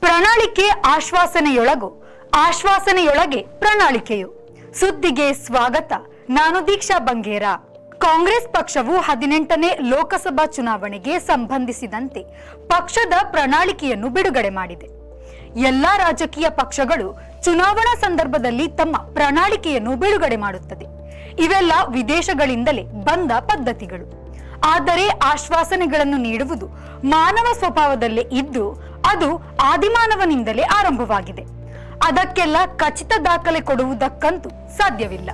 ಪ್ರಣಾಳಿಕೆ ಆಶ್ವಾಸನೆಯೊಳಗು ಆಶ್ವಾಸನೆಯೊಳಗೆ ಪ್ರಣಾಳಿಕೆಯು ಸುದ್ದಿಗೆ ಸ್ವಾಗತ ನಾನು ದೀಕ್ಷಾ ಬಂಗೇರ ಕಾಂಗ್ರೆಸ್ ಪಕ್ಷವು ಹದಿನೆಂಟನೇ ಲೋಕಸಭಾ ಚುನಾವಣೆಗೆ ಸಂಬಂಧಿಸಿದಂತೆ ಪಕ್ಷದ ಪ್ರಣಾಳಿಕೆಯನ್ನು ಬಿಡುಗಡೆ ಮಾಡಿದೆ ಎಲ್ಲಾ ರಾಜಕೀಯ ಪಕ್ಷಗಳು ಚುನಾವಣಾ ಸಂದರ್ಭದಲ್ಲಿ ತಮ್ಮ ಪ್ರಣಾಳಿಕೆಯನ್ನು ಬಿಡುಗಡೆ ಮಾಡುತ್ತದೆ ಇವೆಲ್ಲ ವಿದೇಶಗಳಿಂದಲೇ ಬಂದ ಪದ್ಧತಿಗಳು ಆದರೆ ಆಶ್ವಾಸನೆಗಳನ್ನು ನೀಡುವುದು ಮಾನವ ಸ್ವಭಾವದಲ್ಲೇ ಇದ್ದು ಅದು ಆದಿಮಾನವನಿಂದಲೇ ಆರಂಭವಾಗಿದೆ ಅದಕ್ಕೆಲ್ಲ ಖಚಿತ ದಾಖಲೆ ಕೊಡುವುದಕ್ಕಂತೂ ಸಾಧ್ಯವಿಲ್ಲ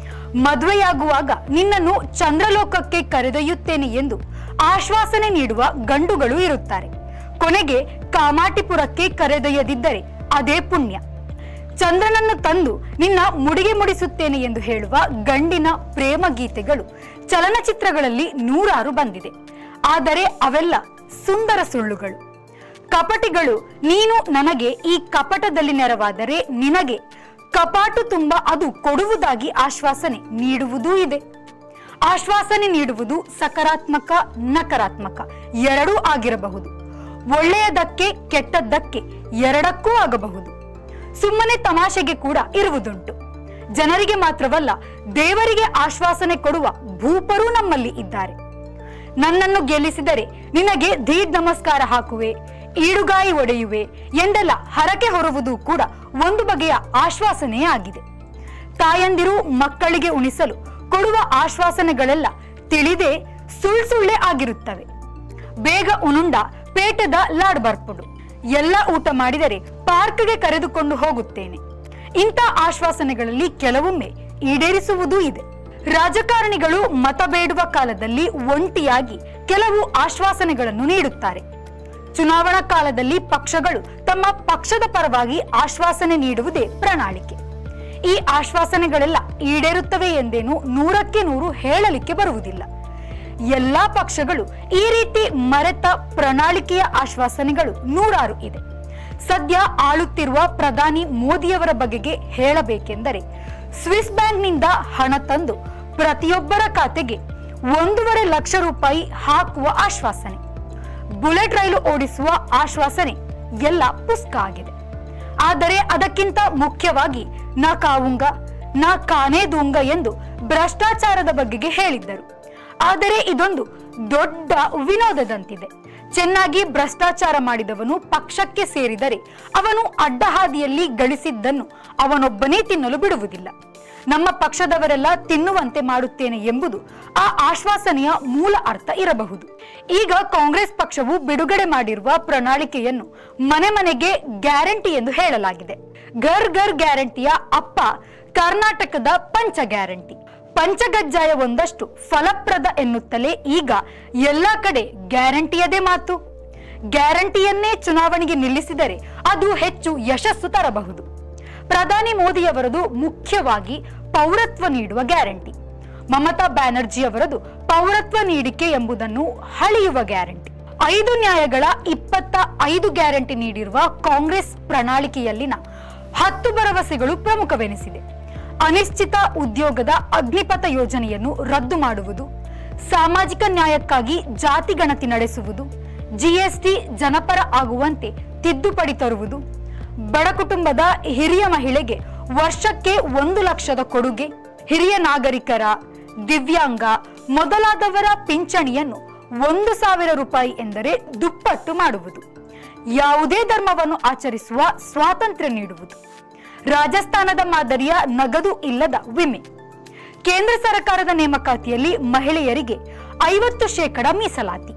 ಮದುವೆಯಾಗುವಾಗ ನಿನ್ನನ್ನು ಚಂದ್ರಲೋಕಕ್ಕೆ ಕರೆದೊಯ್ಯುತ್ತೇನೆ ಎಂದು ಆಶ್ವಾಸನೆ ನೀಡುವ ಗಂಡುಗಳು ಇರುತ್ತಾರೆ ಕೊನೆಗೆ ಕಾಮಾಟಿಪುರಕ್ಕೆ ಕರೆದೊಯ್ಯದಿದ್ದರೆ ಅದೇ ಪುಣ್ಯ ಚಂದ್ರನನ್ನು ತಂದು ನಿನ್ನ ಮುಡಿಗೆ ಮುಡಿಸುತ್ತೇನೆ ಎಂದು ಹೇಳುವ ಗಂಡಿನ ಪ್ರೇಮ ಗೀತೆಗಳು ಚಲನಚಿತ್ರಗಳಲ್ಲಿ ನೂರಾರು ಬಂದಿದೆ ಆದರೆ ಅವೆಲ್ಲ ಸುಂದರ ಸುಳ್ಳುಗಳು ಕಪಟಿಗಳು ನೀನು ನನಗೆ ಈ ಕಪಟದಲ್ಲಿ ನೆರವಾದರೆ ನಿನಗೆ ಕಪಾಟು ತುಂಬ ಅದು ಕೊಡುವುದಾಗಿ ಆಶ್ವಾಸನೆ ನೀಡುವುದೂ ಇದೆ ಆಶ್ವಾಸನೆ ನೀಡುವುದು ಸಕಾರಾತ್ಮಕ ನಕಾರಾತ್ಮಕ ಎರಡೂ ಆಗಿರಬಹುದು ಒಳ್ಳೆಯದಕ್ಕೆ ಕೆಟ್ಟದ್ದಕ್ಕೆ ಎರಡಕ್ಕೂ ಆಗಬಹುದು ಸುಮ್ಮನೆ ತಮಾಷೆಗೆ ಕೂಡ ಇರುವುದುಂಟು ಜನರಿಗೆ ಮಾತ್ರವಲ್ಲ ದೇವರಿಗೆ ಆಶ್ವಾಸನೆ ಕೊಡುವ ಭೂಪರೂ ನಮ್ಮಲ್ಲಿ ಇದ್ದಾರೆ ನನ್ನನ್ನು ಗೆಲ್ಲಿಸಿದರೆ ನಿನಗೆ ದೀಡ್ ನಮಸ್ಕಾರ ಹಾಕುವೆ ಈಡುಗಾಯಿ ಒಡೆಯುವೆ ಎಂದೆಲ್ಲ ಹರಕೆ ಹೊರುವುದು ಕೂಡ ಒಂದು ಬಗೆಯ ಆಶ್ವಾಸನೆಯೇ ಆಗಿದೆ ತಾಯಂದಿರು ಮಕ್ಕಳಿಗೆ ಉಣಿಸಲು ಕೊಡುವ ಆಶ್ವಾಸನೆಗಳೆಲ್ಲ ತಿಳಿದೇ ಸುಳ್ ಸುಳ್ಳೇ ಆಗಿರುತ್ತವೆ ಬೇಗ ಉನುಂಡ ಪೇಟದ ಲಾಡ್ ಬರ್ಪುಡು ಎಲ್ಲ ಊಟ ಮಾಡಿದರೆ ಪಾರ್ಕ್ಗೆ ಕರೆದುಕೊಂಡು ಹೋಗುತ್ತೇನೆ ಇಂಥ ಆಶ್ವಾಸನೆಗಳಲ್ಲಿ ಕೆಲವೊಮ್ಮೆ ಈಡೇರಿಸುವುದೂ ಇದೆ ರಾಜಕಾರಣಿಗಳು ಮತ ಬೇಡುವ ಕಾಲದಲ್ಲಿ ಒಂಟಿಯಾಗಿ ಕೆಲವು ಆಶ್ವಾಸನೆಗಳನ್ನು ನೀಡುತ್ತಾರೆ ಚುನಾವಣಾ ಕಾಲದಲ್ಲಿ ಪಕ್ಷಗಳು ತಮ್ಮ ಪಕ್ಷದ ಪರವಾಗಿ ಆಶ್ವಾಸನೆ ನೀಡುವುದೇ ಪ್ರಣಾಳಿಕೆ ಈ ಆಶ್ವಾಸನೆಗಳೆಲ್ಲ ಈಡೇರುತ್ತವೆ ಎಂದೇನು ನೂರಕ್ಕೆ ನೂರು ಹೇಳಲಿಕ್ಕೆ ಬರುವುದಿಲ್ಲ ಎಲ್ಲಾ ಪಕ್ಷಗಳು ಈ ರೀತಿ ಮರೆತ ಪ್ರಣಾಳಿಕೆಯ ಆಶ್ವಾಸನೆಗಳು ನೂರಾರು ಇದೆ ಸದ್ಯ ಆಳುತ್ತಿರುವ ಪ್ರಧಾನಿ ಮೋದಿಯವರ ಬಗೆಗೆ ಹೇಳಬೇಕೆಂದರೆ ಸ್ವಿಸ್ ಬ್ಯಾಂಕ್ನಿಂದ ಹಣ ತಂದು ಪ್ರತಿಯೊಬ್ಬರ ಖಾತೆಗೆ ಒಂದೂವರೆ ಲಕ್ಷ ರೂಪಾಯಿ ಹಾಕುವ ಆಶ್ವಾಸನೆ ಬುಲೆಟ್ ರೈಲು ಓಡಿಸುವ ಆಶ್ವಾಸನೆ ಎಲ್ಲ ಪುಸ್ತಕ ಆಗಿದೆ ಆದರೆ ಅದಕ್ಕಿಂತ ಮುಖ್ಯವಾಗಿ ನಾ ಕಾವುಂಗ ನಾ ಕಾನೇ ದೂಂಗ ಎಂದು ಭ್ರಷ್ಟಾಚಾರದ ಬಗೆಗೆ ಹೇಳಿದ್ದರು ಆದರೆ ಇದೊಂದು ದೊಡ್ಡ ವಿನೋದದಂತಿದೆ ಚೆನ್ನಾಗಿ ಭ್ರಷ್ಟಾಚಾರ ಮಾಡಿದವನು ಪಕ್ಷಕ್ಕೆ ಸೇರಿದರೆ ಅವನು ಅಡ್ಡಹಾದಿಯಲ್ಲಿ ಗಳಿಸಿದ್ದನ್ನು ಅವನೊಬ್ಬನೇ ತಿನ್ನಲು ಬಿಡುವುದಿಲ್ಲ ನಮ್ಮ ಪಕ್ಷದವರೆಲ್ಲ ತಿನ್ನುವಂತೆ ಮಾಡುತ್ತೇನೆ ಎಂಬುದು ಆ ಆಶ್ವಾಸನೆಯ ಮೂಲ ಅರ್ಥ ಇರಬಹುದು ಈಗ ಕಾಂಗ್ರೆಸ್ ಪಕ್ಷವು ಬಿಡುಗಡೆ ಮಾಡಿರುವ ಪ್ರಣಾಳಿಕೆಯನ್ನು ಮನೆ ಮನೆಗೆ ಗ್ಯಾರಂಟಿ ಎಂದು ಹೇಳಲಾಗಿದೆ ಘರ್ ಘರ್ ಗ್ಯಾರಂಟಿಯ ಅಪ್ಪ ಕರ್ನಾಟಕದ ಪಂಚ ಗ್ಯಾರಂಟಿ ಪಂಚಗಜ್ಜಾಯ ಒಂದಷ್ಟು ಫಲಪ್ರದ ಎನ್ನುತ್ತಲೇ ಈಗ ಎಲ್ಲಾ ಕಡೆ ಗ್ಯಾರಂಟಿಯದೇ ಮಾತು ಗ್ಯಾರಂಟಿಯನ್ನೇ ಚುನಾವಣೆಗೆ ನಿಲ್ಲಿಸಿದರೆ ಅದು ಹೆಚ್ಚು ಯಶಸ್ಸು ತರಬಹುದು ಪ್ರಧಾನಿ ಮೋದಿಯವರದು ಮುಖ್ಯವಾಗಿ ಪೌರತ್ವ ನೀಡುವ ಗ್ಯಾರಂಟಿ ಮಮತಾ ಬ್ಯಾನರ್ಜಿ ಅವರದು ಪೌರತ್ವ ನೀಡಿಕೆ ಎಂಬುದನ್ನು ಹಳೆಯುವ ಗ್ಯಾರಂಟಿ ಐದು ನ್ಯಾಯಗಳ ಇಪ್ಪತ್ತ ಐದು ಗ್ಯಾರಂಟಿ ನೀಡಿರುವ ಕಾಂಗ್ರೆಸ್ ಪ್ರಣಾಳಿಕೆಯಲ್ಲಿನ ಹತ್ತು ಭರವಸೆಗಳು ಪ್ರಮುಖವೆನಿಸಿದೆ ಅನಿಶ್ಚಿತ ಉದ್ಯೋಗದ ಅಗ್ನಿಪಥ ಯೋಜನೆಯನ್ನು ರದ್ದು ಮಾಡುವುದು ಸಾಮಾಜಿಕ ನ್ಯಾಯಕ್ಕಾಗಿ ಜಾತಿ ಗಣತಿ ನಡೆಸುವುದು ಜಿಎಸ್ಟಿ ಜನಪರ ಆಗುವಂತೆ ತಿದ್ದುಪಡಿ ತರುವುದು ಬಡ ಕುಟುಂಬದ ಹಿರಿಯ ಮಹಿಳೆಗೆ ವರ್ಷಕ್ಕೆ ಒಂದು ಲಕ್ಷದ ಕೊಡುಗೆ ಹಿರಿಯ ನಾಗರಿಕರ ದಿವ್ಯಾಂಗ ಮೊದಲಾದವರ ಪಿಂಚಣಿಯನ್ನು ಒಂದು ಸಾವಿರ ರೂಪಾಯಿ ಎಂದರೆ ದುಪ್ಪಟ್ಟು ಮಾಡುವುದು ಯಾವುದೇ ಧರ್ಮವನ್ನು ಆಚರಿಸುವ ಸ್ವಾತಂತ್ರ್ಯ ನೀಡುವುದು ರಾಜಸ್ಥಾನದ ಮಾದರಿಯ ನಗದು ಇಲ್ಲದ ವಿಮೆ ಕೇಂದ್ರ ಸರ್ಕಾರದ ನೇಮಕಾತಿಯಲ್ಲಿ ಮಹಿಳೆಯರಿಗೆ ಐವತ್ತು ಶೇಕಡ ಮೀಸಲಾತಿ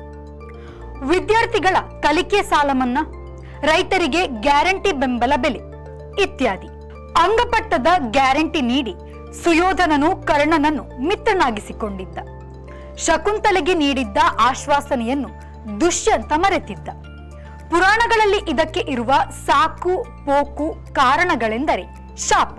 ವಿದ್ಯಾರ್ಥಿಗಳ ಕಲಿಕೆ ಸಾಲ ಮನ್ನಾ ರೈತರಿಗೆ ಗ್ಯಾರಂಟಿ ಬೆಂಬಲ ಬೆಲೆ ಇತ್ಯಾದಿ ಅಂಗಪಟ್ಟದ ಗ್ಯಾರಂಟಿ ನೀಡಿ ಸುಯೋಧನನು ಕರ್ಣನನ್ನು ಮಿತ್ರನಾಗಿಸಿಕೊಂಡಿದ್ದ ಶಕುಂತಲೆಗೆ ನೀಡಿದ್ದ ಆಶ್ವಾಸನೆಯನ್ನು ದುಷ್ಯಂತ ಮರೆತಿದ್ದ ಪುರಾಣಗಳಲ್ಲಿ ಇದಕ್ಕೆ ಇರುವ ಸಾಕು ಪೋಕು ಕಾರಣಗಳೆಂದರೆ ಶಾಪ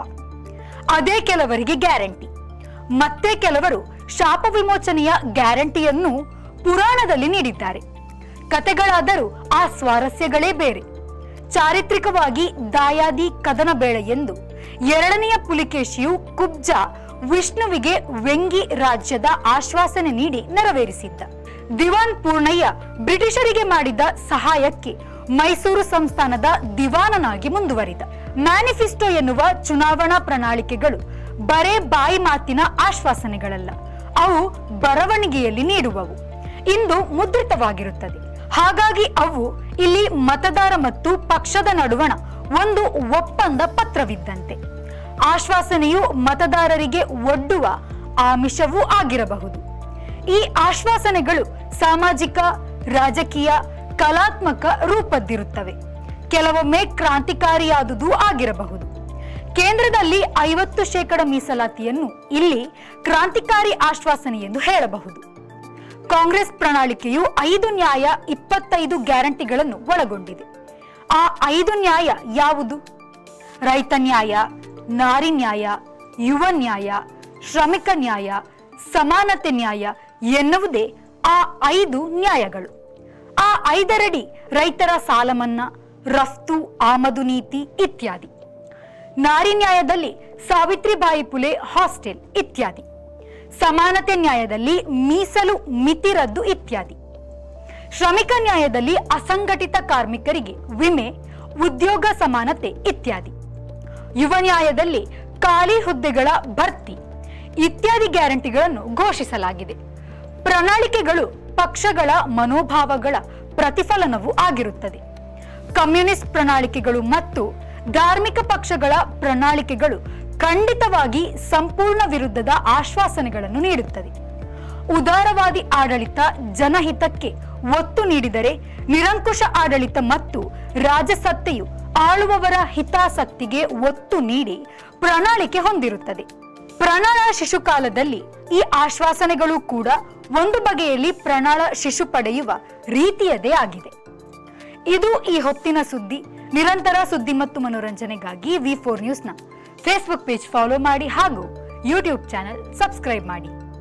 ಅದೇ ಕೆಲವರಿಗೆ ಗ್ಯಾರಂಟಿ ಮತ್ತೆ ಕೆಲವರು ಶಾಪ ವಿಮೋಚನೆಯ ಗ್ಯಾರಂಟಿಯನ್ನು ಪುರಾಣದಲ್ಲಿ ನೀಡಿದ್ದಾರೆ ಕತೆಗಳಾದರೂ ಆ ಸ್ವಾರಸ್ಯಗಳೇ ಬೇರೆ ಚಾರಿತ್ರಿಕವಾಗಿ ದಾಯಾದಿ ಕದನ ಬೇಳೆ ಎಂದು ಎರಡನೆಯ ಪುಲಿಕೇಶಿಯು ಕುಬ್ಜ ವಿಷ್ಣುವಿಗೆ ವೆಂಗಿ ರಾಜ್ಯದ ಆಶ್ವಾಸನೆ ನೀಡಿ ನೆರವೇರಿಸಿದ್ದ ದಿವಾನ್ ಪೂರ್ಣಯ್ಯ ಬ್ರಿಟಿಷರಿಗೆ ಮಾಡಿದ ಸಹಾಯಕ್ಕೆ ಮೈಸೂರು ಸಂಸ್ಥಾನದ ದಿವಾನನಾಗಿ ಮುಂದುವರಿದ ಮ್ಯಾನಿಫೆಸ್ಟೋ ಎನ್ನುವ ಚುನಾವಣಾ ಪ್ರಣಾಳಿಕೆಗಳು ಬರೇ ಬಾಯಿ ಮಾತಿನ ಆಶ್ವಾಸನೆಗಳಲ್ಲ ಅವು ಬರವಣಿಗೆಯಲ್ಲಿ ನೀಡುವವು ಇಂದು ಮುದ್ರಿತವಾಗಿರುತ್ತದೆ ಹಾಗಾಗಿ ಅವು ಇಲ್ಲಿ ಮತದಾರ ಮತ್ತು ಪಕ್ಷದ ನಡುವಣ ಒಂದು ಒಪ್ಪಂದ ಪತ್ರವಿದ್ದಂತೆ ಆಶ್ವಾಸನೆಯು ಮತದಾರರಿಗೆ ಒಡ್ಡುವ ಆಮಿಷವೂ ಆಗಿರಬಹುದು ಈ ಆಶ್ವಾಸನೆಗಳು ಸಾಮಾಜಿಕ ರಾಜಕೀಯ ಕಲಾತ್ಮಕ ರೂಪದ್ದಿರುತ್ತವೆ ಕೆಲವೊಮ್ಮೆ ಕ್ರಾಂತಿಕಾರಿಯಾದುದೂ ಆಗಿರಬಹುದು ಕೇಂದ್ರದಲ್ಲಿ ಐವತ್ತು ಶೇಕಡ ಮೀಸಲಾತಿಯನ್ನು ಇಲ್ಲಿ ಕ್ರಾಂತಿಕಾರಿ ಆಶ್ವಾಸನೆ ಎಂದು ಹೇಳಬಹುದು ಕಾಂಗ್ರೆಸ್ ಪ್ರಣಾಳಿಕೆಯು ಐದು ನ್ಯಾಯ ಇಪ್ಪತ್ತೈದು ಗ್ಯಾರಂಟಿಗಳನ್ನು ಒಳಗೊಂಡಿದೆ ಆ ಐದು ನ್ಯಾಯ ಯಾವುದು ರೈತ ನ್ಯಾಯ ನಾರಿ ನ್ಯಾಯ ಯುವ ನ್ಯಾಯ ಶ್ರಮಿಕ ನ್ಯಾಯ ಸಮಾನತೆ ನ್ಯಾಯ ಎನ್ನುವುದೇ ಆ ಐದು ನ್ಯಾಯಗಳು ಆ ಐದರಡಿ ರೈತರ ಸಾಲ ಮನ್ನಾ ರಫ್ತು ಆಮದು ನೀತಿ ಇತ್ಯಾದಿ ನಾರಿ ನ್ಯಾಯದಲ್ಲಿ ಸಾವಿತ್ರಿಬಾಯಿ ಪುಲೆ ಹಾಸ್ಟೆಲ್ ಇತ್ಯಾದಿ ಸಮಾನತೆ ನ್ಯಾಯದಲ್ಲಿ ಮೀಸಲು ಮಿತಿ ರದ್ದು ಇತ್ಯಾದಿ ಶ್ರಮಿಕ ನ್ಯಾಯದಲ್ಲಿ ಅಸಂಘಟಿತ ಕಾರ್ಮಿಕರಿಗೆ ವಿಮೆ ಉದ್ಯೋಗ ಸಮಾನತೆ ಇತ್ಯಾದಿ ಯುವ ನ್ಯಾಯದಲ್ಲಿ ಖಾಲಿ ಹುದ್ದೆಗಳ ಭರ್ತಿ ಇತ್ಯಾದಿ ಗ್ಯಾರಂಟಿಗಳನ್ನು ಘೋಷಿಸಲಾಗಿದೆ ಪ್ರಣಾಳಿಕೆಗಳು ಪಕ್ಷಗಳ ಮನೋಭಾವಗಳ ಪ್ರತಿಫಲನವೂ ಆಗಿರುತ್ತದೆ ಕಮ್ಯುನಿಸ್ಟ್ ಪ್ರಣಾಳಿಕೆಗಳು ಮತ್ತು ಧಾರ್ಮಿಕ ಪಕ್ಷಗಳ ಪ್ರಣಾಳಿಕೆಗಳು ಖಂಡಿತವಾಗಿ ಸಂಪೂರ್ಣ ವಿರುದ್ಧದ ಆಶ್ವಾಸನೆಗಳನ್ನು ನೀಡುತ್ತದೆ ಉದಾರವಾದಿ ಆಡಳಿತ ಜನಹಿತಕ್ಕೆ ಒತ್ತು ನೀಡಿದರೆ ನಿರಂಕುಶ ಆಡಳಿತ ಮತ್ತು ರಾಜಸತ್ತೆಯು ಆಳುವವರ ಹಿತಾಸಕ್ತಿಗೆ ಒತ್ತು ನೀಡಿ ಪ್ರಣಾಳಿಕೆ ಹೊಂದಿರುತ್ತದೆ ಪ್ರಣಾಳ ಶಿಶುಕಾಲದಲ್ಲಿ ಈ ಆಶ್ವಾಸನೆಗಳು ಕೂಡ ಒಂದು ಬಗೆಯಲ್ಲಿ ಪ್ರಣಾಳ ಶಿಶು ಪಡೆಯುವ ರೀತಿಯದೇ ಆಗಿದೆ ಇದು ಈ ಹೊತ್ತಿನ ಸುದ್ದಿ ನಿರಂತರ ಸುದ್ದಿ ಮತ್ತು ಮನೋರಂಜನೆಗಾಗಿ ವಿ ಫೋರ್ ನ್ಯೂಸ್ನ ಫೇಸ್ಬುಕ್ ಪೇಜ್ ಫಾಲೋ ಮಾಡಿ ಹಾಗೂ ಯೂಟ್ಯೂಬ್ ಚಾನೆಲ್ ಸಬ್ಸ್ಕ್ರೈಬ್ ಮಾಡಿ